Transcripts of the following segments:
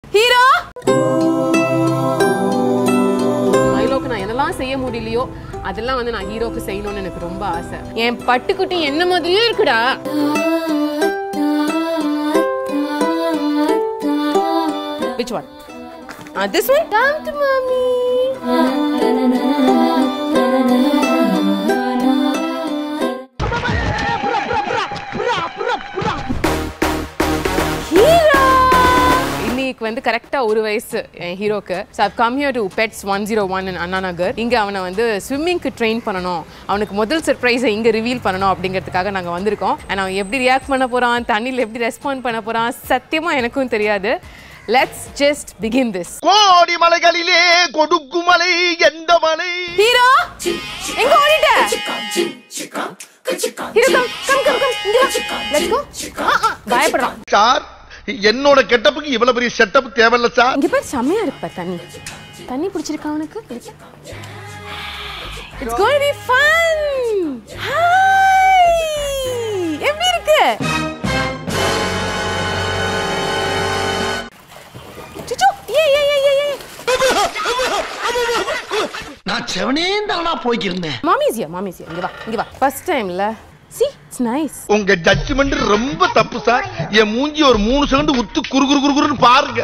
Hero மைலோக்கு நான் என்னெல்லாம் செய்ய முடியலையோ அதெல்லாம் வந்து நான் ஹீரோக்கு செய்யணும்னு எனக்கு ரொம்ப ஆசை என் பட்டுக்குட்டி என்ன மாதிரியே இருக்குடா Which one? Uh, this one? Come to mommy. Hero இன்னைக்கு வந்து கரெக்டா ஒரு வயசு என் ஹீரோக்கு so I've come here to pets one zero one Anna Nagar இங்கே அவனை வந்து ஸ்விம்மிங்க்கு ட்ரெயின் பண்ணணும் அவனுக்கு முதல் சர்ப்ரைஸை இங்கே ரிவீல் பண்ணணும் அப்படிங்கிறதுக்காக நாங்கள் வந்திருக்கோம் அண்ட் அவன் எப்படி ரியாக்ட் பண்ண போகிறான் தண்ணியில் எப்படி ரெஸ்பாண்ட் பண்ண போகிறான் சத்தியமாக எனக்கும் தெரியாது லெட்ஸ் ஜஸ்ட் பிகின் திஸ் கோடி மலைகளிலே கொடுக்கும் மலை எந்த மலை ஹீரோ எங்க ஓடிட்ட hero come come come come இங்க வா லெட்ஸ் கோ பயப்படுறான் சார் என்னோட கெட்டப்புக்கு இவ்வளவு பெரிய செட்டப் தேவையில்ல சார் இங்க பாரு செம்மையா இருக்கு பாரு தண்ணி தண்ணி பிடிச்சிருக்கா உனக்கு it's going be fun hi எப்படி இருக்கு சுச்சு ஏ ஏ ஏ ஏ ஏ நான் செவனே தானா போய்க்கிருந்தேன் மாமிஸ் யா மாமிஸ் யா இங்க வா இங்க வா ஃபர்ஸ்ட் டைம்ல சி இட்ஸ் நைஸ் உங்க ஜட்ஜ்மெண்ட் ரொம்ப தப்பு சார் என் மூஞ்சி ஒரு மூணு செகண்ட் உத்து குறு குறு குறு குறுன்னு பாருங்க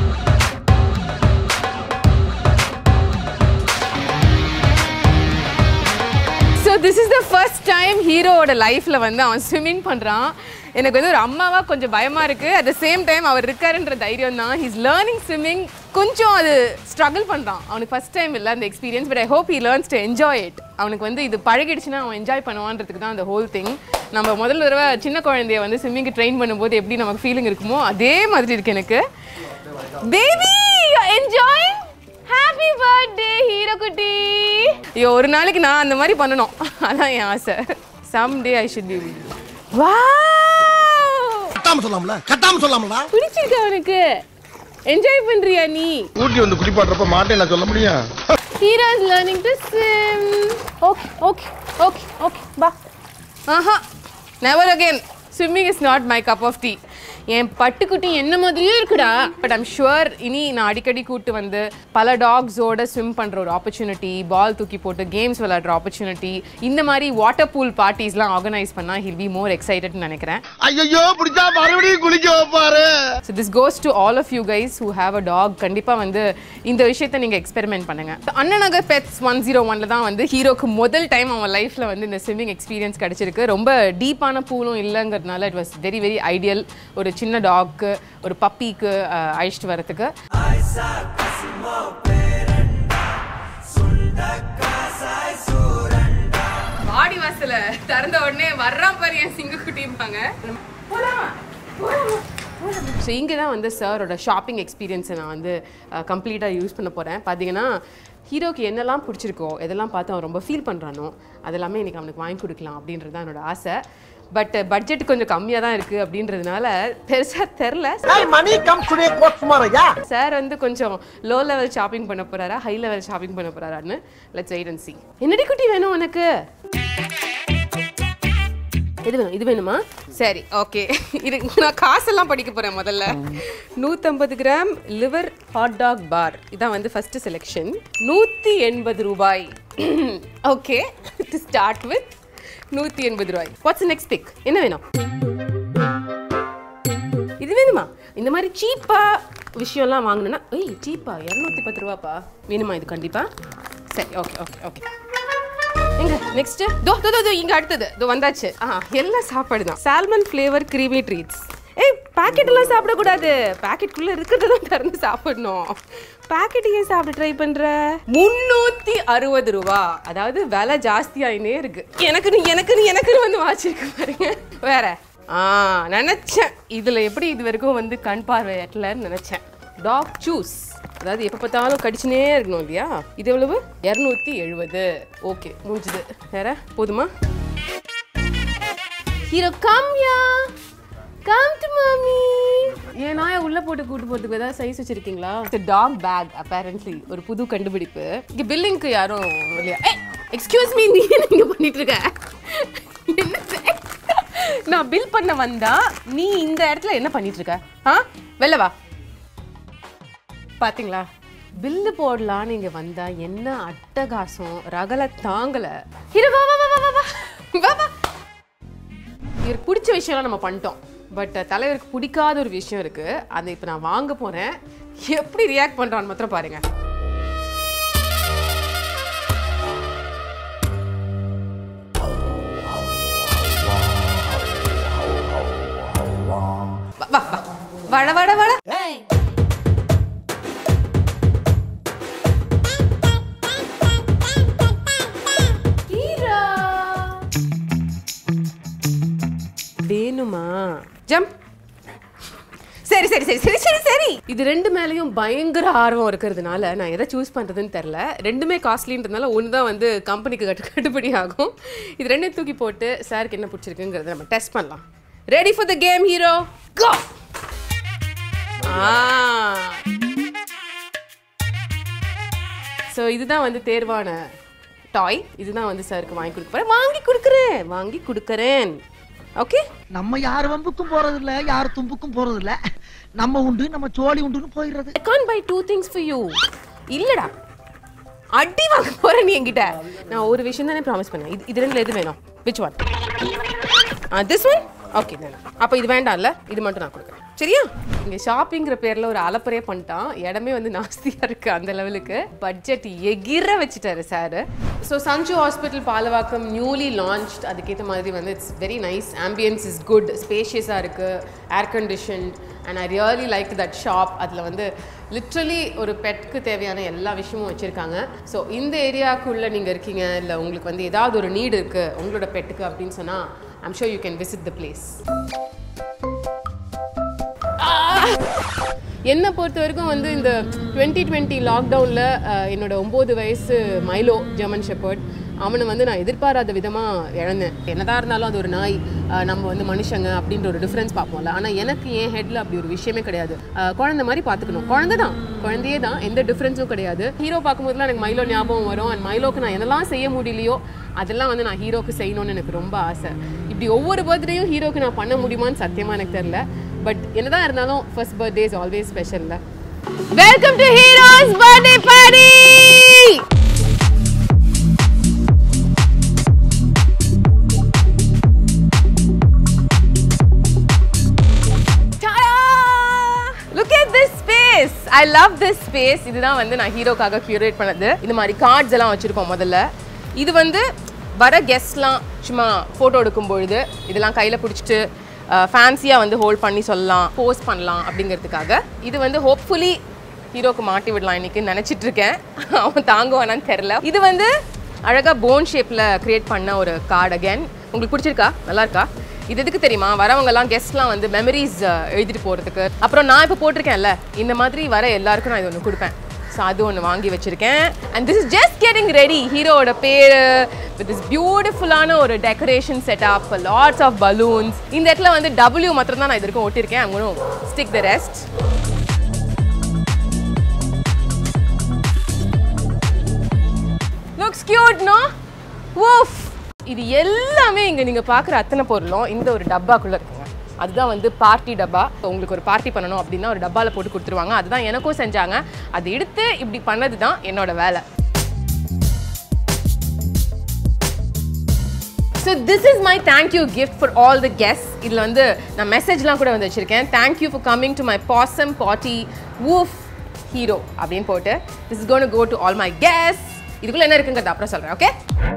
so this is the first time ஹீரோவோட லைஃப்பில் வந்து அவன் ஸ்விம்மிங் பண்ணுறான் எனக்கு வந்து ஒரு அம்மாவாக கொஞ்சம் பயமாக இருக்குது அட் த சேம் டைம் அவர் இருக்காருன்ற தைரியம் தான் ஹீஸ் லேர்னிங் ஸ்விம்மிங் கொஞ்சம் அது ஸ்ட்ரகிள் பண்ணுறான் அவனுக்கு ஃபர்ஸ்ட் டைம் இல்லை அந்த experience but I hope he learns to enjoy it அவனுக்கு வந்து இது பழகிடுச்சுன்னா அவன் என்ஜாய் பண்ணுவான்றதுக்கு தான் அந்த ஹோல் திங் நம்ம முதல் தடவை சின்ன குழந்தைய வந்து ஸ்விம்மிங்க்கு ட்ரெயின் பண்ணும்போது எப்படி நமக்கு ஃபீலிங் இருக்குமோ அதே மாதிரி இருக்கு எனக்கு baby enjoying happy birthday hero குட்டி ஐயோ ஒரு நாளைக்கு நான் அந்த மாதிரி பண்ணணும் அதான் என் ஆசை some day I should be வா கட்டாம சொல்லாமல கட்டாம சொல்லாமலா பிடிச்சிருக்க அவனுக்கு என்ஜாய் பண்றியா நீ ஊட்டி வந்து குளிப்பாட்டுறப்ப மாட்டேன் நான் சொல்ல முடியும் hero is learning to swim okay okay okay okay பா ஆஹா never again swimming is not my cup of tea என் பட்டுக்குட்டி என்ன மாதிரியே இருக்குடா பட் ஐம் ஷுவர் இனி நான் அடிக்கடி கூட்டு வந்து பல டாக்ஸோட ஸ்விம் பண்ணுற ஒரு ஆப்பர்ச்சுனிட்டி பால் தூக்கி போட்டு கேம்ஸ் விளையாடுற ஆப்பர்ச்சுனிட்டி இந்த மாதிரி வாட்டர் பூல் பார்ட்டிஸ்லாம் ஆர்கனைஸ் பண்ணால் ஹில் பி மோர் எக்ஸைட்டட்னு நினைக்கிறேன் ஐயோ பிடிச்சா மறுபடியும் குளிக்க வைப்பாரு so this goes to all of you guys who have a dog கண்டிப்பாக வந்து இந்த விஷயத்தை நீங்கள் எக்ஸ்பெரிமெண்ட் பண்ணுங்க அண்ணநகர் பெட்ஸ் ஒன் ஜீரோ ஒன்ல தான் வந்து ஹீரோக்கு முதல் டைம் அவன் லைஃப்பில் வந்து இந்த ஸ்விம்மிங் எக்ஸ்பீரியன்ஸ் கிடைச்சிருக்கு ரொம்ப டீப்பான பூலும் இல்லைங்கிறதுனால it was very very ideal ஒரு சின்ன டாக்கு ஒரு பப்பிக்கு அழைச்சிட்டு வரதுக்கு வாடி வாசல திறந்த உடனே வர்றான் பாரு என் சிங்கக்குட்டிம்பாங்க ஸோ இங்கே தான் வந்து சாரோட ஷாப்பிங் எக்ஸ்பீரியன்ஸை நான் வந்து கம்ப்ளீட்டாக யூஸ் பண்ண போகிறேன் பார்த்தீங்கன்னா ஹீரோக்கு என்னெல்லாம் பிடிச்சிருக்கோ எதெல்லாம் பார்த்து அவன் ரொம்ப ஃபீல் பண்ணுறானோ அதெல்லாமே இன்றைக்கி அவனுக்கு வாங்கி கொடுக்கலாம் அப்படின்றது தான் என்னோட ஆசை பட் பட்ஜெட் கொஞ்சம் கம்மியாக தான் இருக்குது அப்படின்றதுனால பெருசாக தெரில மணி கம் டுடே கோட் சுமாரையா சார் வந்து கொஞ்சம் லோ லெவல் ஷாப்பிங் பண்ண போறாரா ஹை லெவல் ஷாப்பிங் பண்ண போறாரான்னு லெட்ஸ் வெயிட் அண்ட் see என்னடி குட்டி வேணும் உனக்கு இது வேணும் இது வேணுமா சரி ஓகே இது நான் காசெல்லாம் படிக்க போறேன் முதல்ல நூற்றம்பது gram liver hot dog bar இதான் வந்து ஃபர்ஸ்ட் செலெக்ஷன் நூற்றி எண்பது ரூபாய் ஓகே டு ஸ்டார்ட் வித் நூற்றி எண்பது ரூபாய் வாட்ஸ் நெக்ஸ்ட் பிக் என்ன வேணும் இது வேணுமா இந்த மாதிரி சீப்பா விஷயம்லாம் வாங்கணும்னா ஏய் சீப்பா இரநூத்தி பத்து ரூபாப்பா வேணுமா இது கண்டிப்பா சரி ஓகே ஓகே ஓகே எங்க நெக்ஸ்ட் தோ தோ தோ, தோ இங்க அடுத்தது தோ வந்தாச்சு ஆ எல்லாம் சாப்பாடு தான் சால்மன் ஃப்ளேவர் கிரீமி ட்ரீட்ஸ் ஏய் பாக்கெட் எல்லாம் சாப்பிடக்கூடாது பாக்கெட்டுக்குள்ள இருக்கிறத தான் திறந்து சாப்பிடணும் பாக்கெட் ஏன் சாப்பிட ட்ரை பண்ற முன்னூத்தி அறுபது ரூபா அதாவது விலை ஜாஸ்தியாயினே இருக்கு எனக்குன்னு எனக்குன்னு எனக்குன்னு வந்து வாச்சிருக்கு பாருங்க வேற ஆ நினைச்சேன் இதுல எப்படி இது வரைக்கும் வந்து கண் பார்வை எட்டலன்னு நினைச்சேன் டாக் ஜூஸ் அதாவது எப்போ பார்த்தாலும் கடிச்சுனே இருக்கணும் இல்லையா இது எவ்வளவு இரநூத்தி எழுபது ஓகே முடிஞ்சுது வேற போதுமா ஹீரோ கம்யா கம் டு மாமி ஏன் நாயை உள்ள போட்டு கூட்டு போறதுக்கு ஏதாவது சைஸ் வச்சிருக்கீங்களா டாக் பேக் அப்பேரண்ட்லி ஒரு புது கண்டுபிடிப்பு இங்க பில்லிங்க்கு யாரும் இல்லையா எக்ஸ்கியூஸ் மீ நீ என்ன இங்க பண்ணிட்டு இருக்க என்ன செ- நான் பில் பண்ண வந்தா நீ இந்த இடத்துல என்ன பண்ணிட்டு இருக்க ஆ வெளில வா பாத்தீங்களா பில்லு போடலாம் நீங்க வந்தா என்ன அட்டகாசம் ரகல தாங்கல ஹீரோ வா வா வா வா வா வா வா இவருக்கு பிடிச்ச விஷயம்லாம் நம்ம பண்ணிட்டோம் பட் தலைவருக்கு பிடிக்காத ஒரு விஷயம் இருக்கு அதை இப்போ நான் வாங்க போறேன் எப்படி ரியாக்ட் பண்றான்னு மாத்திரம் பாருங்க வா வா வா வட வட வட ஹீரா வேணுமா ஜம்ப் சரி சரி சரி சரி சரி சரி இது ரெண்டு மேலேயும் பயங்கர ஆர்வம் இருக்கிறதுனால நான் எதை சூஸ் பண்ணுறதுன்னு தெரில ரெண்டுமே காஸ்ட்லின்றதுனால ஒன்று தான் வந்து கம்பெனிக்கு கட்டு கட்டுப்படி ஆகும் இது ரெண்டையும் தூக்கி போட்டு சாருக்கு என்ன பிடிச்சிருக்குங்கிறத நம்ம டெஸ்ட் பண்ணலாம் ready for the game hero go ஆ ஸோ இதுதான் வந்து தேர்வான டாய் இதுதான் வந்து சாருக்கு வாங்கி கொடுக்க போறேன் வாங்கி கொடுக்குறேன் வாங்கி கொடுக்குறேன் ஓகே நம்ம யார் வம்புக்கும் போறது இல்ல யார் தும்புக்கும் போறது இல்ல நம்ம உண்டு நம்ம சோழி உண்டுன்னு போயிடுறது I can buy two things for you இல்லடா அடி வாங்க போறேன் நீ என்கிட்ட நான் ஒரு விஷயம் தானே ப்ராமிஸ் பண்ணேன் இது இது ரெண்டுல எது வேணும் which one this one okay அப்போ இது வேண்டாம்ல இது மட்டும் நான் கொடுக்குறேன் சரியா இங்க ஷாப்பிங்கிற பேர்ல ஒரு அலப்பறையே பண்ணிட்டான் இடமே வந்து நாஸ்தியா இருக்கு அந்த லெவலுக்கு பட்ஜெட் எகிர வச்சுட்டாரு sir so Sanju hospital Palavakkam newly launched அதுக்கேற்ற மாதிரி வந்து it's very nice ambience is good ஸ்பேஷியஸாக இருக்கு air condition and I really like that shop அதில் வந்து லிட்ரலி ஒரு பெட்க்கு தேவையான எல்லா விஷயமும் வச்சுருக்காங்க ஸோ இந்த ஏரியாவுக்குள்ளே நீங்கள் இருக்கீங்க இல்லை உங்களுக்கு வந்து ஏதாவது ஒரு நீடு இருக்குது உங்களோட பெட்டுக்கு அப்படின்னு சொன்னால் I'm sure you can visit the place என்னை பொறுத்த வரைக்கும் வந்து இந்த டுவெண்ட்டி டுவெண்ட்டி லாக்டவுனில் என்னோட ஒம்பது வயசு மைலோ ஜெர்மன் ஷெப்பர்ட் அவனை வந்து நான் எதிர்பாராத விதமாக இழந்தேன் என்னதான் இருந்தாலும் அது ஒரு நாய் அஹ், நம்ம வந்து மனுஷங்க அப்படின்ற ஒரு டிஃப்ரென்ஸ் பார்ப்போம்ல ஆனால் எனக்கு என் ஹெட்டில் அப்படி ஒரு விஷயமே கிடையாது அஹ், குழந்தை மாதிரி பார்த்துக்கணும் குழந்தை தான் குழந்தையே தான் எந்த டிஃப்ரென்ஸும் கிடையாது ஹீரோ பார்க்கும்போதுலாம் எனக்கு மைலோ ஞாபகம் வரும் அண்ட் மைலோக்கு நான் என்னெல்லாம் செய்ய முடியலையோ அதெல்லாம் வந்து நான் ஹீரோக்கு செய்யணும்னு எனக்கு ரொம்ப ஆசை இப்படி ஒவ்வொரு பர்த்டேயும் ஹீரோக்கு நான் பண்ண முடியுமான்னு சத்தியமாக எனக்கு தெரில பட் என்னதான் இருந்தாலும் ஃபர்ஸ்ட் பர்த்டே இஸ் ஆல்வேஸ் ஸ்பெஷல்ல welcome to hero's birthday party look at this space I love this space இதுதான் வந்து நான் ஹீரோக்காக கியூரேட் பண்ணது இது மாதிரி கார்ட்ஸ் எல்லாம் வச்சுருக்கோம் முதல்ல இது வந்து வர கெஸ்ட்லாம் சும்மா ஃபோட்டோ எடுக்கும் பொழுது இதெல்லாம் கையில் பிடிச்சிட்டு ஃபேன்சியாக வந்து ஹோல்ட் பண்ணி சொல்லலாம் போஸ்ட் பண்ணலாம் அப்படிங்கிறதுக்காக இது வந்து ஹோப்ஃபுல்லி ஹீரோக்கு மாட்டி விடலாம் இன்னைக்கு நினச்சிட்டு இருக்கேன் அவன் தாங்குவானான்னு தெரில இது வந்து அழகாக போன் ஷேப்பில் கிரியேட் பண்ண ஒரு கார்டு அகேன் உங்களுக்கு பிடிச்சிருக்கா நல்லா இருக்கா இது எதுக்கு தெரியுமா வரவங்கலாம் கெஸ்ட்லாம் வந்து மெமரிஸ் எழுதிட்டு போகிறதுக்கு அப்புறம் நான் இப்போ போட்டிருக்கேன்ல இந்த மாதிரி வர எல்லாருக்கும் நான் இது ஒன்று கொடுப்பேன் ஸோ அது ஒன்று வாங்கி வச்சிருக்கேன் and this is just getting ready ஹீரோவோட பேர் வித் திஸ் பியூட்டிஃபுல்லான ஒரு decoration setup lots of balloons இந்த இடத்துல வந்து டபிள்யூ மாத்திரம் தான் நான் இது வரைக்கும் ஒட்டியிருக்கேன் அங்கே stick the rest looks cute no ஊஃப் இது எல்லாமே இங்க நீங்க பார்க்குற அத்தனை பொருளும் இந்த ஒரு டப்பாக்குள்ள இருக்குங்க அதுதான் வந்து பார்ட்டி டப்பா உங்களுக்கு ஒரு பார்ட்டி பண்ணணும் அப்படின்னா ஒரு டப்பால போட்டு கொடுத்துருவாங்க அதுதான் எனக்கும் செஞ்சாங்க அதை எடுத்து இப்படி பண்ணது தான் என்னோட வேலை so this is my thank you gift for all the guest இதில் வந்து நான் மெசேஜ்லாம் கூட வந்து வச்சுருக்கேன் thank you for coming to my pawsome party woof hero அப்படின்னு போட்டு this is gonna go to all my guest இதுக்குள்ள என்ன இருக்குங்கிறது அப்புறம் சொல்கிறேன் okay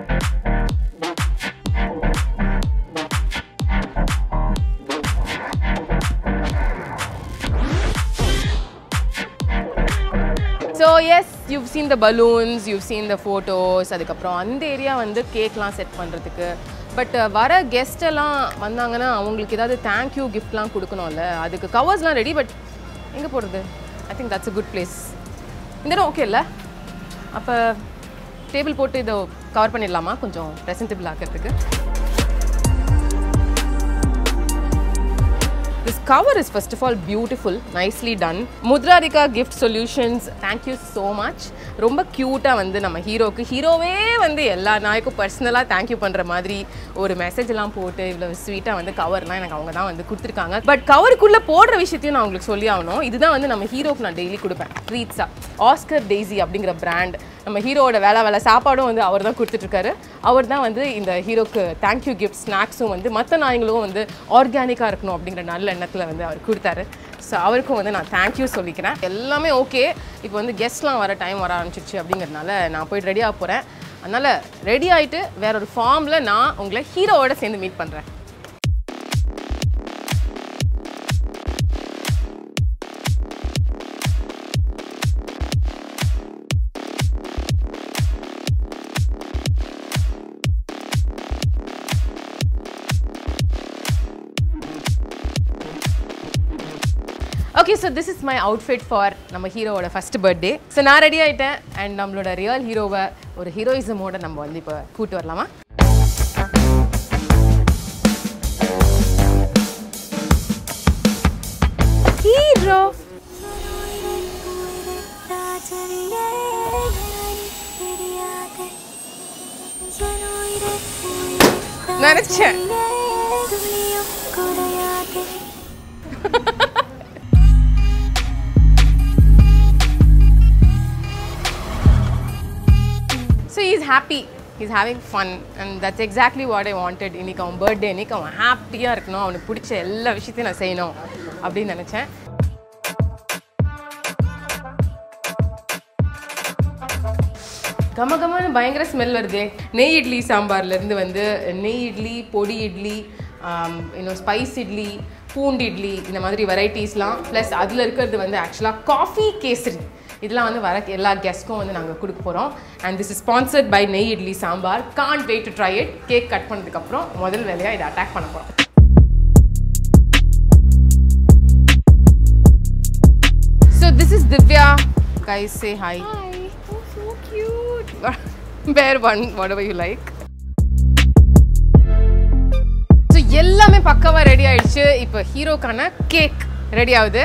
so yes you've seen the balloons you've seen the photos அதுக்கப்புறம் அந்த ஏரியா வந்து கேக்லாம் செட் பண்ணுறதுக்கு பட் வர கெஸ்ட் எல்லாம் வந்தாங்கன்னா அவங்களுக்கு ஏதாவது தேங்க்யூ கிஃப்ட்லாம் கொடுக்கணும்ல அதுக்கு கவர்ஸ்லாம் ரெடி பட் எங்கே போடுறது I think that's a good place இந்த இடம் ஓகே இல்லை அப்போ டேபிள் போட்டு இதை கவர் பண்ணிடலாமா கொஞ்சம் ப்ரெசன்டபிள் ஆக்கிறதுக்கு this cover is first of all beautiful nicely done Mudrarika gift solutions thank you so much ரொம்ப க்யூட்டாக வந்து நம்ம ஹீரோக்கு ஹீரோவே வந்து எல்லா நாய்க்கும் பர்சனலாக தேங்க்யூ பண்ணுற மாதிரி ஒரு மெசேஜ்லாம் போட்டு இவ்வளோ ஸ்வீட்டாக வந்து கவர்லாம் எனக்கு அவங்க தான் வந்து கொடுத்துருக்காங்க பட் கவருக்குள்ளே போடுற விஷயத்தையும் நான் உங்களுக்கு சொல்லி ஆகணும் இதுதான் வந்து நம்ம ஹீரோக்கு நான் டெய்லி கொடுப்பேன் ட்ரீட்ஸாக ஆஸ்கர் டெய்ஸி அப்படிங்கிற பிராண்ட் நம்ம ஹீரோவோட வேலை வேலை சாப்பாடும் வந்து அவர் தான் கொடுத்துட்ருக்காரு அவர் தான் வந்து இந்த ஹீரோக்கு தேங்க்யூ கிஃப்ட் ஸ்நாக்ஸும் வந்து மற்ற நாய்களும் வந்து ஆர்கானிக்காக இருக்கணும் அப்படிங்கிற நல்ல எண்ணத்தில் வந்து அவர் கொடுத்தாரு ஸோ அவருக்கும் வந்து நான் தேங்க்யூ சொல்லிக்கிறேன் எல்லாமே ஓகே இப்போ வந்து கெஸ்ட்லாம் வர டைம் வர ஆரம்பிச்சிருச்சு அப்படிங்கிறதுனால நான் போயிட்டு ரெடியாக போகிறேன் அதனால் ரெடி ஆகிட்டு வேற ஒரு ஃபார்மில் நான் உங்களை ஹீரோவோட சேர்ந்து மீட் பண்ணுறேன் okay so this is my outfit for நம்ம ஹீரோவோட ஃபர்ஸ்ட் பர்த்டே ஸோ நான் ரெடி ஆகிட்டேன் அண்ட் நம்மளோட ரியல் ஹீரோவை ஒரு ஹீரோயிசமோட நம்ம வந்து இப்போ கூட்டு வரலாமா ஹீரோ நினைச்சேன் so is happy is having fun and that's exactly what I wanted இன்னைக்கு அவன் பர்த்டே இன்னைக்கு அவன் ஹாப்பியாக இருக்கணும் அவனுக்கு பிடிச்ச எல்லா விஷயத்தையும் நான் செய்யணும் அப்படின்னு நினச்சேன் கம கமன்னு பயங்கர ஸ்மெல் வருதே நெய் இட்லி சாம்பார்லேருந்து வந்து நெய் இட்லி பொடி இட்லி இன்னும் ஸ்பைஸ் இட்லி பூண்டு இட்லி இந்த மாதிரி வெரைட்டிஸ்லாம் ப்ளஸ் அதில் இருக்கிறது வந்து ஆக்சுவலாக காஃபி கேசரி இதெல்லாம் வந்து வர எல்லா கெஸ்ட்க்கும் வந்து நாங்கள் கொடுக்க போகிறோம் and this is sponsored by Nei Idli Sambar can't wait to try it cake cut பண்ணதுக்கப்புறம் முதல் வேலையாக இதை அட்டாக் பண்ண போகிறோம் So this is Divya. Guys, say hi. Hi. Oh, so cute. Wear one, whatever you like. So எல்லாமே பக்காவா ரெடி ஆயிடுச்சு இப்போ ஹீரோக்கான கேக் ரெடி ஆகுது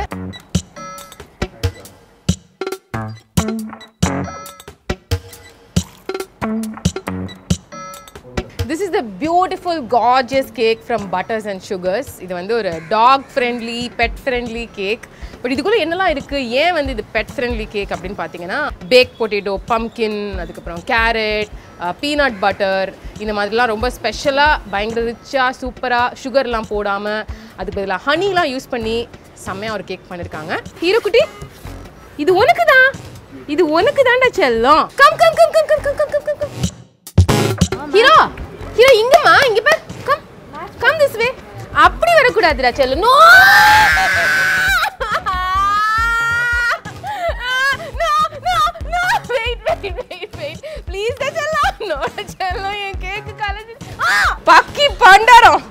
this is the beautiful gorgeous cake from Butters and Sugars இது வந்து ஒரு dog friendly pet friendly cake but இதுக்குள்ள என்னெல்லாம் இருக்கு ஏன் வந்து இது பெட் ஃப்ரெண்ட்லி கேக் அப்படின்னு பார்த்தீங்கன்னா பேக் பொட்டேட்டோ பம்கின் அதுக்கப்புறம் கேரட் பீனட் பட்டர் இந்த மாதிரிலாம் ரொம்ப ஸ்பெஷலாக பயங்கர ரிச்சாக சூப்பராக சுகர்லாம் போடாமல் அதுக்கு பதிலாக ஹனிலாம் யூஸ் பண்ணி செம்மையாக ஒரு கேக் பண்ணியிருக்காங்க ஹீரோ குட்டி இது உனக்கு தான் இது உனக்கு தான்டா செல்லம் come come come come come come come come come come hero hero இங்கம்மா இங்க பார் கம் கம் திஸ் வே அப்படி வரக்கூடாதுடா செல்லம் நோ ப்ளீஸ் செல்லம் நோ செல்லம் என் கேக்கு கலந்து பக்கி பண்டாரம்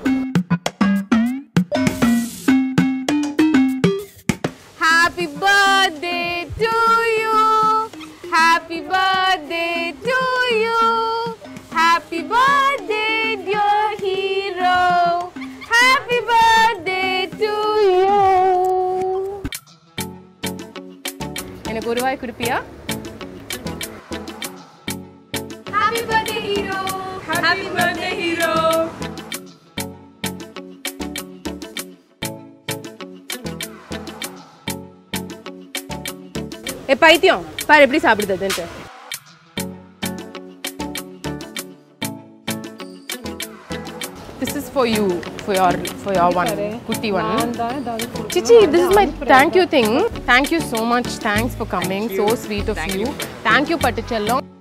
Happy birthday to you. Happy birthday to you. Happy birthday, dear hero. Happy birthday to you. எனக்கு ஒரு வாய் கொடுப்பியா happy birthday hero happy birthday hero ஏ பைத்தியம் பாரு எப்படி சாப்பிடுதுன்ட்டு This is for you, for your, for your one, குட்டி one. Chichi, this is my thank you thing. Thank you so much. Thanks for coming. So sweet of you. Thank you, Pattichellam.